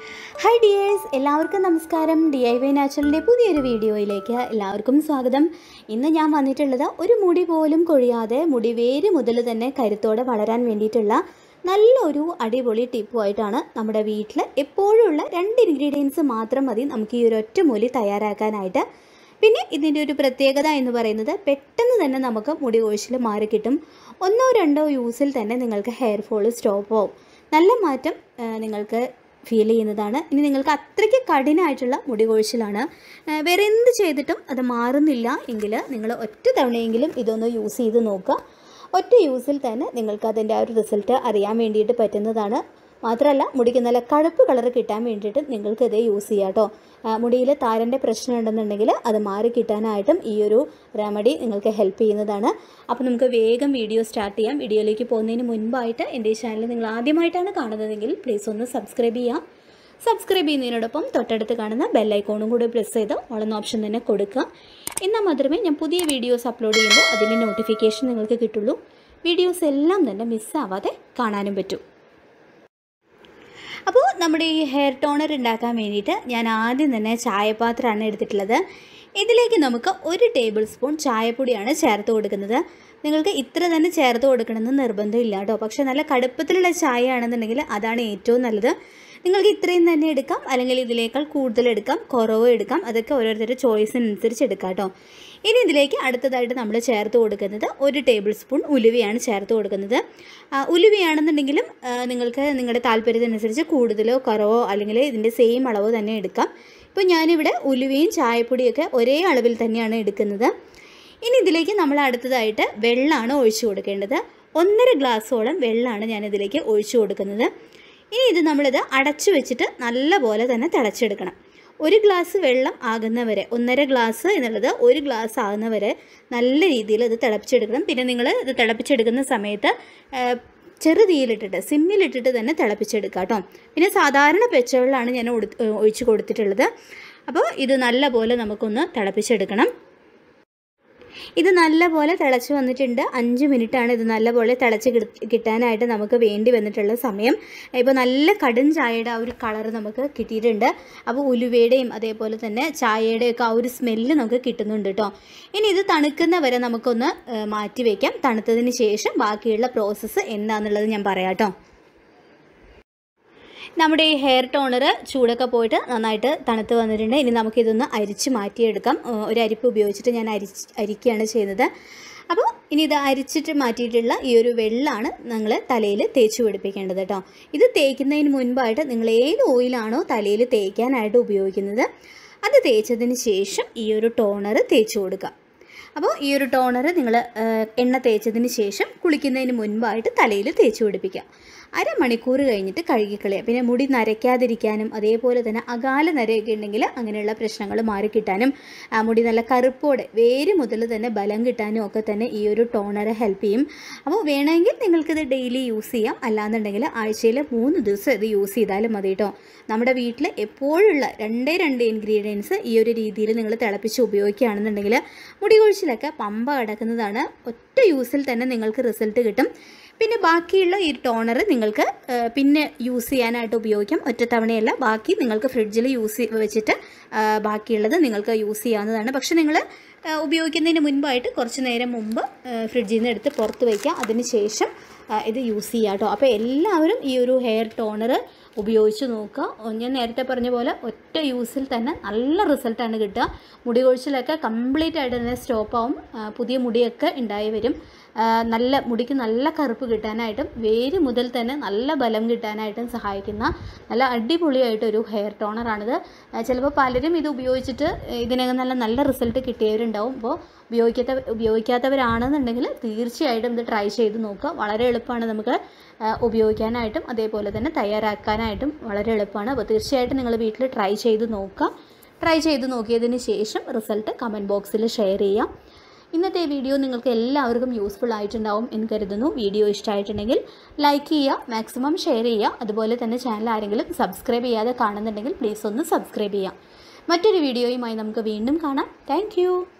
hi dears എല്ലാവർക്കും നമസ്കാരം D I Y നാച്ചുറലിൻ്റെ പുതിയൊരു വീഡിയോയിലേക്ക് എല്ലാവർക്കും സ്വാഗതം ഇന്ന് ഞാൻ വന്നിട്ടുള്ളത് ഒരു മുടി പോലും കൊഴിയാതെ മുടി വേര് മുതൽ തന്നെ കരുത്തോടെ വളരാൻ വേണ്ടിയിട്ടുള്ള നല്ലൊരു അടിപൊളി ടിപ്പുമായിട്ടാണ് നമ്മുടെ വീട്ടിൽ എപ്പോഴുള്ള രണ്ട് ഇൻഗ്രീഡിയൻസ് മാത്രം മതി നമുക്ക് ഈ ഒരു ഒറ്റ മൂലി തയ്യാറാക്കാനായിട്ട് പിന്നെ ഇതിൻ്റെ ഒരു പ്രത്യേകത എന്ന് പറയുന്നത് പെട്ടെന്ന് തന്നെ നമുക്ക് മുടി കൊഴിച്ചിൽ മാറി കിട്ടും ഒന്നോ രണ്ടോ യൂസിൽ തന്നെ നിങ്ങൾക്ക് ഹെയർ ഫോൾ സ്റ്റോപ്പ് ആവും നല്ല മാറ്റം ആ, നിങ്ങൾക്ക് ഫീൽ ചെയ്യുന്നതാണ് ഇനി നിങ്ങൾക്ക് അത്രയ്ക്ക് കഠിനമായിട്ടുള്ള മുടി കൊഴിച്ചിലാണ് ആ, വേറെ എന്ത് ചെയ്തിട്ടും അത് മാറുന്നില്ല എങ്കിൽ നിങ്ങൾ ഒറ്റ തവണയെങ്കിലും ഇതൊന്ന് യൂസ് ചെയ്ത് നോക്കുക ഒറ്റ യൂസിൽ തന്നെ നിങ്ങൾക്ക് അതിൻ്റെ ആ ഒരു റിസൾട്ട് അറിയാൻ വേണ്ടിയിട്ട് പറ്റുന്നതാണ് മാത്രമല്ല മുടിക്ക് നല്ല കഴുപ്പ് കളർ കിട്ടാൻ വേണ്ടിയിട്ട് നിങ്ങൾക്ക് ഇത് യൂസ് ചെയ്യാം കേട്ടോ മുടിയിൽ താരൻ്റെ പ്രശ്നം ഉണ്ടെന്നുണ്ടെങ്കിൽ അത് മാറി കിട്ടാനായിട്ടും ഈ ഒരു റെമഡി നിങ്ങൾക്ക് ഹെൽപ്പ് ചെയ്യുന്നതാണ് അപ്പോൾ നമുക്ക് വേഗം വീഡിയോ സ്റ്റാർട്ട് ചെയ്യാം വീഡിയോയിലേക്ക് പോകുന്നതിന് മുൻപായിട്ട് എൻ്റെ ഈ ചാനൽ നിങ്ങൾ ആദ്യമായിട്ടാണ് കാണുന്നതെങ്കിൽ പ്ലീസ് ഒന്ന് സബ്സ്ക്രൈബ് ചെയ്യാം സബ്സ്ക്രൈബ് ചെയ്യുന്നതിനോടൊപ്പം തൊട്ടടുത്ത് കാണുന്ന ബെല്ലൈക്കോണും കൂടി പ്രസ് ചെയ്ത് ഓളെന്ന ഓപ്ഷൻ തന്നെ കൊടുക്കുക എന്നാൽ മാത്രമേ ഞാൻ പുതിയ വീഡിയോസ് അപ്ലോഡ് ചെയ്യുമ്പോൾ അതിൻ്റെ നോട്ടിഫിക്കേഷൻ നിങ്ങൾക്ക് കിട്ടുള്ളൂ വീഡിയോസ് എല്ലാം തന്നെ മിസ്സാവാതെ കാണാനും പറ്റും അപ്പോൾ നമ്മുടെ ഈ ഹെയർ ടോണർ ഉണ്ടാക്കാൻ വേണ്ടിയിട്ട് ഞാൻ ആദ്യം തന്നെ ചായപാത്രമാണ് എടുത്തിട്ടുള്ളത് ഇതിലേക്ക് നമുക്ക് ഒരു ടേബിൾ സ്പൂൺ ചായപ്പൊടിയാണ് ചേർത്ത് കൊടുക്കുന്നത് നിങ്ങൾക്ക് ഇത്ര തന്നെ ചേർത്ത് കൊടുക്കണമെന്ന് നിർബന്ധമില്ല കേട്ടോ പക്ഷേ നല്ല കടുപ്പത്തിലുള്ള ചായ ആണെന്നുണ്ടെങ്കിൽ അതാണ് ഏറ്റവും നല്ലത് നിങ്ങൾക്ക് ഇത്രയും തന്നെ എടുക്കാം അല്ലെങ്കിൽ ഇതിനേക്കാൾ കൂടുതൽ എടുക്കാം കുറവ് എടുക്കാം അതൊക്കെ ഓരോരുത്തരുടെ ചോയ്സിനനുസരിച്ച് എടുക്കാം കേട്ടോ ഇനി ഇതിലേക്ക് അടുത്തതായിട്ട് നമ്മൾ ചേർത്ത് കൊടുക്കുന്നത് ഒരു ടേബിൾ സ്പൂൺ ഉലുവയാണ് ചേർത്ത് കൊടുക്കുന്നത് ആ, ഉലുവയാണെന്നുണ്ടെങ്കിലും ആ, നിങ്ങൾക്ക് നിങ്ങളുടെ താല്പര്യത്തിനനുസരിച്ച് കൂടുതലോ കുറവോ അല്ലെങ്കിൽ ഇതിൻ്റെ സെയിം അളവോ തന്നെ എടുക്കാം ഇപ്പോൾ ഞാനിവിടെ ഉലുവയും ചായപ്പൊടിയൊക്കെ ഒരേ അളവിൽ തന്നെയാണ് എടുക്കുന്നത് ഇനി ഇതിലേക്ക് നമ്മൾ അടുത്തതായിട്ട് വെള്ളമാണ് ഒഴിച്ചു കൊടുക്കേണ്ടത് ഒന്നര ഗ്ലാസ്സോളം വെള്ളമാണ് ഞാൻ ഇതിലേക്ക് ഒഴിച്ചു കൊടുക്കുന്നത് ഇനി ഇത് നമ്മളിത് അടച്ചു വെച്ചിട്ട് നല്ലപോലെ തന്നെ തിളച്ചെടുക്കണം ഒരു ഗ്ലാസ് വെള്ളം ആകുന്നവരെ ഒന്നര ഗ്ലാസ് എന്നുള്ളത് ഒരു ഗ്ലാസ് ആകുന്നവരെ നല്ല രീതിയിൽ ഇത് തിളപ്പിച്ചെടുക്കണം പിന്നെ നിങ്ങൾ ഇത് തിളപ്പിച്ചെടുക്കുന്ന സമയത്ത് ആ, ചെറു തീയിലിട്ടിട്ട് സിമ്മിലിട്ടിട്ട് തന്നെ തിളപ്പിച്ചെടുക്കുക കേട്ടോ പിന്നെ സാധാരണ പെച്ചവെള്ളമാണ് ഞാൻ ഒടു- ഒഴിച്ച് കൊടുത്തിട്ടുള്ളത് അപ്പോൾ ഇത് നല്ലപോലെ നമുക്കൊന്ന് തിളപ്പിച്ചെടുക്കണം ഇത് നല്ലപോലെ തിളച്ച് വന്നിട്ടുണ്ട് അഞ്ച് മിനിറ്റാണ് ഇത് നല്ലപോലെ തിളച്ച് കിട- കിട്ടാനായിട്ട് നമുക്ക് വേണ്ടി വന്നിട്ടുള്ള സമയം ഇപ്പോൾ നല്ല കടും ചായയുടെ ആ ഒരു കളർ നമുക്ക് കിട്ടിയിട്ടുണ്ട് അപ്പോൾ ഉലുവയുടെയും അതേപോലെ തന്നെ ചായയുടെയും ഒക്കെ ആ ഒരു സ്മെല്ല് നമുക്ക് കിട്ടുന്നുണ്ട് കേട്ടോ ഇനി ഇത് തണുക്കുന്ന വരെ നമുക്കൊന്ന് ഏഹ്, മാറ്റി വയ്ക്കാം തണുത്തതിന് ശേഷം ബാക്കിയുള്ള പ്രോസസ്സ് എന്താണെന്നുള്ളത് ഞാൻ പറയാം കേട്ടോ നമ്മുടെ ഈ ഹെയർ ടോണർ ചൂടൊക്കെ പോയിട്ട് നന്നായിട്ട് തണുത്ത് വന്നിട്ടുണ്ട് ഇനി നമുക്കിതൊന്ന് അരിച്ച് മാറ്റിയെടുക്കാം ഏഹ് ഒരു അരിപ്പ് ഉപയോഗിച്ചിട്ട് ഞാൻ അരിച്ച് അരിക്കുകയാണ് ചെയ്യുന്നത് അപ്പോൾ ഇനി ഇത് അരിച്ചിട്ട് മാറ്റിയിട്ടുള്ള ഈ ഒരു വെള്ളമാണ് നിങ്ങൾ തലയിൽ തേച്ച് പിടിപ്പിക്കേണ്ടത് കേട്ടോ ഇത് തേക്കുന്നതിന് മുൻപായിട്ട് നിങ്ങൾ ഏത് ഓയിലാണോ തലയിൽ തേക്കാനായിട്ട് ഉപയോഗിക്കുന്നത് അത് തേച്ചതിന് ശേഷം ഈ ഒരു ടോണർ തേച്ച് കൊടുക്കുക അപ്പോൾ ഈ ഒരു ടോണർ നിങ്ങൾ എണ്ണ തേച്ചതിന് ശേഷം കുളിക്കുന്നതിന് മുൻപായിട്ട് തലയിൽ തേച്ച് പിടിപ്പിക്കുക അരമണിക്കൂർ കഴിഞ്ഞിട്ട് കഴുകിക്കളയുക പിന്നെ മുടി നരയ്ക്കാതിരിക്കാനും അതേപോലെ തന്നെ അകാല നരയൊക്കെ ഉണ്ടെങ്കിൽ അങ്ങനെയുള്ള പ്രശ്നങ്ങൾ മാറിക്കിട്ടാനും ആ മുടി നല്ല കറുപ്പോടെ വേര് മുതൽ തന്നെ ബലം കിട്ടാനും ഒക്കെ തന്നെ ഈ ഒരു ടോണർ ഹെൽപ്പ് ചെയ്യും അപ്പോൾ വേണമെങ്കിൽ നിങ്ങൾക്കിത് ഡെയിലി യൂസ് ചെയ്യാം അല്ലാന്നുണ്ടെങ്കിൽ ആഴ്ചയിൽ മൂന്ന് ദിവസം ഇത് യൂസ് ചെയ്താലും മതി കേട്ടോ നമ്മുടെ വീട്ടിൽ എപ്പോഴുള്ള രണ്ടേ രണ്ട് ഇൻഗ്രീഡിയൻസ് ഈ ഒരു രീതിയിൽ നിങ്ങൾ തിളപ്പിച്ച് ഉപയോഗിക്കുകയാണെന്നുണ്ടെങ്കിൽ മുടി കൊഴിച്ചിലൊക്കെ പമ്പ കിടക്കുന്നതാണ് ഒറ്റ യൂസിൽ തന്നെ നിങ്ങൾക്ക് റിസൾട്ട് കിട്ടും പിന്നെ ബാക്കിയുള്ള ഈ ടോണർ നിങ്ങൾക്ക് ആ, പിന്നെ യൂസ് ചെയ്യാനായിട്ട് ഉപയോഗിക്കാം ഒറ്റത്തവണയല്ല ബാക്കി നിങ്ങൾക്ക് ഫ്രിഡ്ജിൽ യൂസ് വെച്ചിട്ട് ആ, ബാക്കിയുള്ളത് നിങ്ങൾക്ക് യൂസ് ചെയ്യാവുന്നതാണ് പക്ഷെ നിങ്ങൾ ആ, ഉപയോഗിക്കുന്നതിന് മുൻപായിട്ട് കുറച്ച് നേരം മുമ്പ് ആ, ഫ്രിഡ്ജിൽ നിന്ന് എടുത്ത് പുറത്ത് വയ്ക്കുക അതിന് ശേഷം ആ, ഇത് യൂസ് ചെയ്യുക കേട്ടോ അപ്പോൾ എല്ലാവരും ഈ ഒരു ഹെയർ ടോണർ ഉപയോഗിച്ച് നോക്കുക ഞാൻ നേരത്തെ പറഞ്ഞ പോലെ ഒറ്റ യൂസിൽ തന്നെ നല്ല റിസൾട്ടാണ് കിട്ടുക മുടി കൊഴിച്ചിലൊക്കെ കംപ്ലീറ്റ് ആയിട്ട് തന്നെ സ്റ്റോപ്പ് ആവും ആ, പുതിയ മുടിയൊക്കെ ഉണ്ടായി വരും ആ, നല്ല മുടിക്ക് നല്ല കറുപ്പ് കിട്ടാനായിട്ടും വേര് മുതൽ തന്നെ നല്ല ബലം കിട്ടാനായിട്ടും സഹായിക്കുന്ന നല്ല അടിപൊളിയായിട്ടൊരു ഹെയർ ടോണറാണിത് ആ, ചിലപ്പോൾ പലരും ഇത് ഉപയോഗിച്ചിട്ട് ഇതിനകം നല്ല നല്ല റിസൾട്ട് കിട്ടിയവരുണ്ടാവും അപ്പോൾ ഉപയോഗിക്കാത്ത ഉപയോഗിക്കാത്തവരാണെന്നുണ്ടെങ്കിൽ തീർച്ചയായിട്ടും ഇത് ട്രൈ ചെയ്ത് നോക്കുക വളരെ എളുപ്പമാണ് നമുക്ക് ആ, ഉപയോഗിക്കാനായിട്ടും അതേപോലെ തന്നെ തയ്യാറാക്കാനായിട്ടും വളരെ എളുപ്പമാണ് അപ്പോൾ തീർച്ചയായിട്ടും നിങ്ങൾ വീട്ടിൽ ട്രൈ ചെയ്ത് നോക്കുക ട്രൈ ചെയ്ത് നോക്കിയതിന് ശേഷം റിസൾട്ട് കമൻറ്റ് ബോക്സിൽ ഷെയർ ചെയ്യാം ഇന്നത്തെ വീഡിയോ നിങ്ങൾക്ക് എല്ലാവർക്കും യൂസ്ഫുൾ ആയിട്ടുണ്ടാവും എന്ന് കരുതുന്നു വീഡിയോ ഇഷ്ടമായിട്ടുണ്ടെങ്കിൽ ലൈക്ക് ചെയ്യുക മാക്സിമം ഷെയർ ചെയ്യുക അതുപോലെ തന്നെ ചാനൽ ആരെങ്കിലും സബ്സ്ക്രൈബ് ചെയ്യാതെ കാണുന്നുണ്ടെങ്കിൽ പ്ലീസ് ഒന്ന് സബ്സ്ക്രൈബ് ചെയ്യാം മറ്റൊരു വീഡിയോയുമായി നമുക്ക് വീണ്ടും കാണാം താങ്ക്